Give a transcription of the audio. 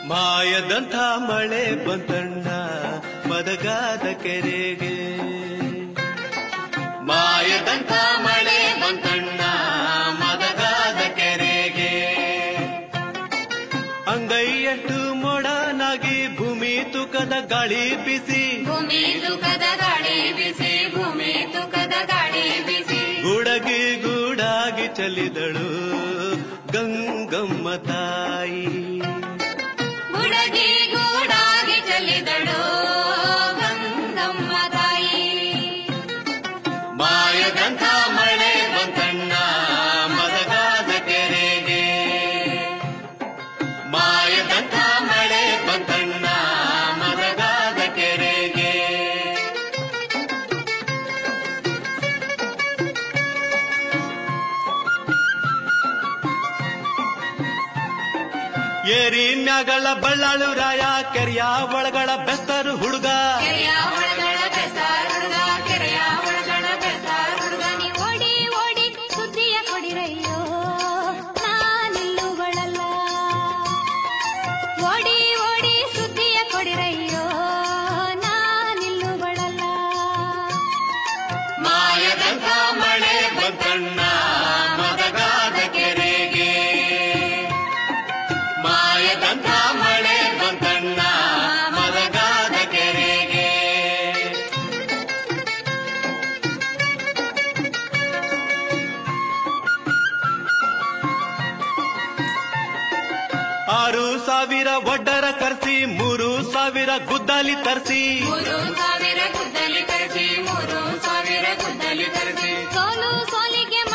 ಮಾಯದಂಥ ಮಳೆ ಬಂತಣ್ಣ ಮದಗಾದ ಕೆರೆಗೆ ಮಾಯದಂಥ ಮಳೆ ಬಂತಣ್ಣ ಮದಗಾದ ಕೆರೆಗೆ ಅಂಗೈಯಷ್ಟು ಮೊಡನಾಗಿ ಭೂಮಿ ತೂಕದ ಗಾಳಿ ಬಿಸಿ ಭೂಮಿ ತುಕದ ಗಾಡಿ ಬಿಸಿ ಭೂಮಿ ತುಕದ ಗಾಡಿ ಬಿಸಿ ಗುಡಗಿ ಗೂಡಾಗಿ ಚಲಿದಳು ಗಂಗಮ್ಮ ತಾಯಿ ಗುಡಗಿ ಗೂಡಾಗಿ ಚೆಲ್ಲಿದಳು ಗಂಗಮ್ಮ ತಾಯಿ ಮಾಯದಂಥ ಮಳೆ ಬಂತಣ್ಣ ಮದಗಾದ ಕೆರೆಗೆ ಮಾಯದಂಥ ಮಳೆ ಬಂತಣ್ಣ ಮದಗಾದ ಕೆರೆಗೆ ಏರಿ ಮ್ಯಾಗಳ ಬಳ್ಳಾಳು ರಾಯ ಕೆರೆಯ ಒಳಗಳ ಬೆಸ್ತರು ಹುಡುಗ ಕೆರೆಯ ಒಳಗಡ ಬೆಸಾರ್ ಹುಡುಗ ಕೆರೆಯ ಒಳಗಡ ಬೆಸಾರ್ ಹುಡುಗ ನೀ ಓಡಿ ಓಡಿ ಸುದ್ದಿಯ ಕೊಡಿರಯ್ಯೋ ನಾನಿಲ್ಲುಗಳಲ್ಲ ಓಡಿ ಓಡಿ ಸುದ್ದಿಯ ಕೊಡಿರಯ್ಯೋ ನಾನಿಲ್ಲುಗಳಲ್ಲ ಮಾಯದಂಥ ಮಳೆ ಬಂತಣ್ಣ ಮದಗಾದ ಕೆರೆಗೆ ಮಾಯದಂಥ ಮಳೆ ಬಂತಣ್ಣ ಮದಗಾದ ಕೆರೆಗೆ ಆರು ಸಾವಿರ ಒಡ್ಡರ ಕರ್ಸಿ ಮೂರು ಸಾವಿರ ಗುದ್ದಾಲಿ ತರಿಸಿ ಮೂರು ಸಾವಿರ ಗುದ್ದಲಿ ತರಿಸಿ ಮೂರು ಸಾವಿರ ಗುದ್ದಲಿ ತರಿಸಿ ಸೋಲು ಸೋಲಿಗೆ